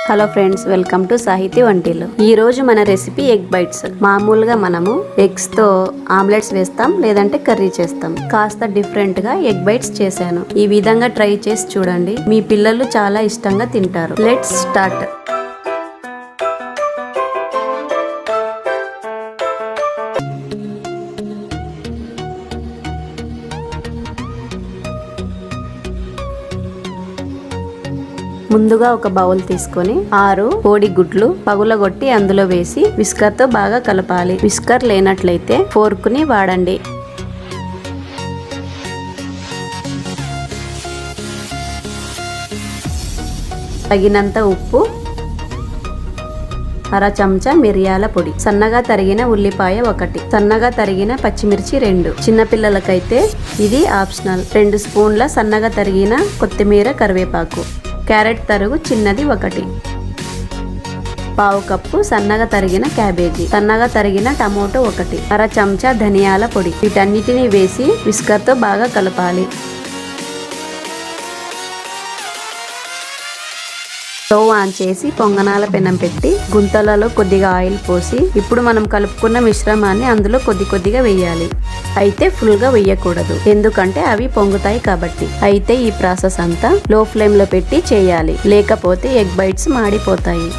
hello friends welcome to సాహితీ వంటిల్లు ఈ రోజు మన రెసిపీ ఎగ్ బైట్స్ మామూలుగా మనము ఎగ్స్ తో ఆమ్లెట్స్ వేస్తాం లేదంటే కర్రీ చేస్తాం కాస్త డిఫరెంట్ గా ఎగ్ బైట్స్ చేశాను ఈ విధంగా ట్రై చేసి చూడండి మీ పిల్లలు చాలా ఇష్టంగా తింటారు లెట్స్ స్టార్ట్ ముందుగా ఒక బౌల్ తీసుకొని ఆరు కోడి గుడ్లు పగులగొట్టి అందులో వేసి విస్కర్ తో బాగా కలపాలి విస్కర్ లేనట్లయితే ఫోర్క్ ని వాడండి తగినంత ఉప్పు అర చెంచా మిరియాల పొడి సన్నగా తరిగిన ఉల్లిపాయ ఒకటి సన్నగా తరిగిన పచ్చిమిర్చి రెండు చిన్నపిల్లలకైతే ఇది ఆప్షనల్ రెండు స్పూన్ల సన్నగా తరిగిన కొత్తిమీర కరివేపాకు క్యారెట్ తరుగు చిన్నది ఒకటి పావు కప్పు సన్నగా తరిగిన క్యాబేజీ సన్నగా తరిగిన టమోటో ఒకటి అర చెంచా ధనియాల పొడి వీటన్నిటిని వేసి విస్కర్తో బాగా కలపాలి స్టవ్ ఆన్ చేసి పొంగనాల పెనం పెట్టి గుంతలలో కొద్దిగా ఆయిల్ పోసి ఇప్పుడు మనం కలుపుకున్న మిశ్రమాన్ని అందులో కొద్ది కొద్దిగా వేయాలి అయితే ఫుల్గా వేయకూడదు ఎందుకంటే అవి పొంగుతాయి కాబట్టి అయితే ఈ ప్రాసెస్ అంతా లో ఫ్లేమ్లో పెట్టి చేయాలి లేకపోతే ఎగ్ బైట్స్ మాడిపోతాయి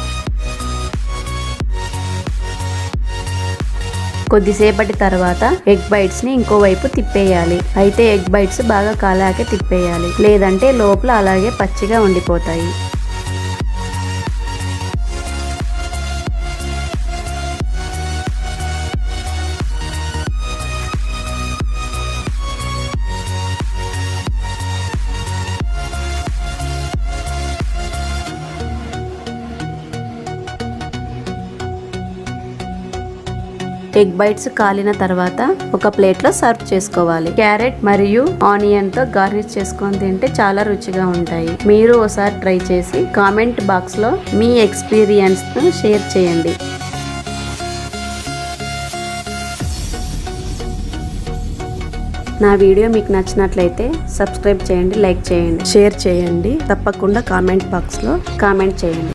కొద్దిసేపటి తర్వాత ఎగ్ బైట్స్ ని ఇంకోవైపు తిప్పేయాలి అయితే ఎగ్ బైట్స్ బాగా కాలాకే తిప్పేయాలి లేదంటే లోపల అలాగే పచ్చిగా ఉండిపోతాయి ఎగ్ బైట్స్ కాలిన తర్వాత ఒక ప్లేట్లో సర్వ్ చేసుకోవాలి క్యారెట్ మరియు ఆనియన్ తో గార్నిష్ చేసుకొని తింటే చాలా రుచిగా ఉంటాయి మీరు ఒకసారి ట్రై చేసి కామెంట్ బాక్స్ లో మీ ఎక్స్పీరియన్స్ ను షేర్ చేయండి నా వీడియో మీకు నచ్చినట్లయితే సబ్స్క్రైబ్ చేయండి లైక్ చేయండి షేర్ చేయండి తప్పకుండా కామెంట్ బాక్స్లో కామెంట్ చేయండి